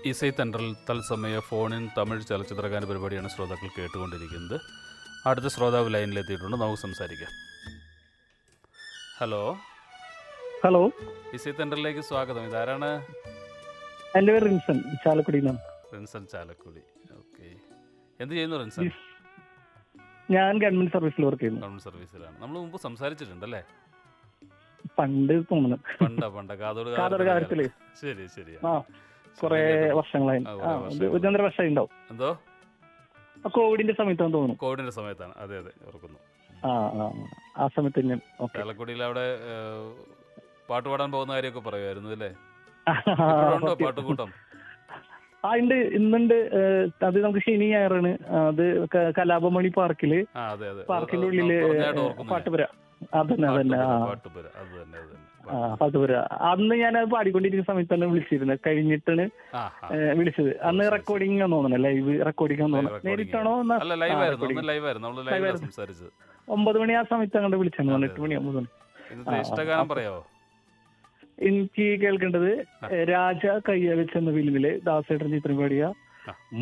ഇസൈ തെൻട്രൽ തത്സമയ ഫോണിൻ തമിഴ് ചലച്ചിത്രഗാന പരിപാടിയാണ് ശ്രോതാക്കൾ കേട്ടുകൊണ്ടിരിക്കുന്നത് അടുത്ത ശ്രോതാവ് ലൈനിലെത്തിയിട്ടുണ്ട് നമുക്ക് സംസാരിക്കാം ഹലോ ഹലോ ഇസൈ തെൻട്രലിലേക്ക് സ്വാഗതം ഇതാരാണ് എൻ്റെ പേര് റിൻസൺ ചാലക്കുടിയിൽ നിന്നാണ് റിൻസൺ ചാലക്കുടി ഓക്കെ എന്ത് ചെയ്യുന്നു റിൻസൺ ഞാൻ ഗവൺമെന്റ് സർവീസിൽ വർക്ക് ചെയ്യുന്നു ഗവൺമെന്റ് സർവീസിലാണ് നമ്മൾ മുമ്പ് സംസാരിച്ചിട്ടുണ്ടല്ലേ പണ്ട് തോന്നുന്നു പണ്ട പണ്ട കാതോട് കാതോട് കാര്യത്തില് ശരി ശരി ആ കുറെ ശരി. വർഷങ്ങളായി ആ, ആ കുറെ ഒരു വർഷങ്ങളായി. ഒന്നര വർഷമായി ഉണ്ടാവും എന്തോ ആ കോവിഡിന്റെ സമയത്താന്ന് തോന്നുന്നു കോവിഡിന്റെ സമയത്താണ് അതെ അതെ ഓർക്കുന്നു ആ ആ ആ സമയത്ത് ഞാൻ ഓക്കെ ചാലക്കുടിയിൽ അവിടെ ഏഹ്, പാട്ട് പാടാൻ പോകുന്ന കാര്യമൊക്കെ പറയുമായിരുന്നു അല്ലേ ഇപ്പോഴുണ്ടോ പാട്ടുകൂട്ടം ആ ഉണ്ട് ഇന്നുണ്ട് ഏഹ്, അത് നമുക്ക് ശനി ഞായറാണ് അത് ക- കലാപമണി പാർക്കില് ആ അതെ അതെ പാർക്കിന്റെ ഉള്ളില് പറഞ്ഞായിട്ട് ഓർക്കുന്നില്ലേ? പാട്ടുപുര അതന്നെ അതന്നെ ആ പാട്ടുപുര, പാട്ടുപുര അത് തന്നെ അത് തന്നെ ആ പാട്ടുപുര അന്ന് ഞാൻ അത് പാടിക്കൊണ്ടിരിക്കുന്ന സമയത്താണ് വിളിച്ചിരുന്നത് കഴിഞ്ഞിട്ടാണ് ആ, ആ. ഏഹ്, വിളിച്ചത് അന്ന് റെക്കോർഡിംഗ് ആണെന്ന് തോന്നുന്നു ലൈവ് റെക്കോർഡിംഗ് ആണെന്ന് തോന്നുന്നു Live recording നേരിട്ടാണോ എന്നാ- അല്ല ആ, ലൈവായിരുന്നു recording. ഒന്ന് ലൈവായിരുന്നു നമ്മള് Live ലൈവിലാണ് ആയിരുന്നു. സംസാരിച്ചത് ഒമ്പത് മണി ആ സമയത്ത് അങ്ങോട്ട് വിളിച്ചാണ് അതെ, എട്ട് മണി ഒമ്പത് മണി ഇന്നത്തെ ആ, ഇഷ്ടഗാനം അപ്പൊ- പറയാവോ എനിക്ക് കേൾക്കേണ്ടത് ആ. രാജ കയ്യാലിച്ച് എന്ന ഫിലിമിലെ ദാസേട്ടൻ ചിത്രം പാടിയ ആ.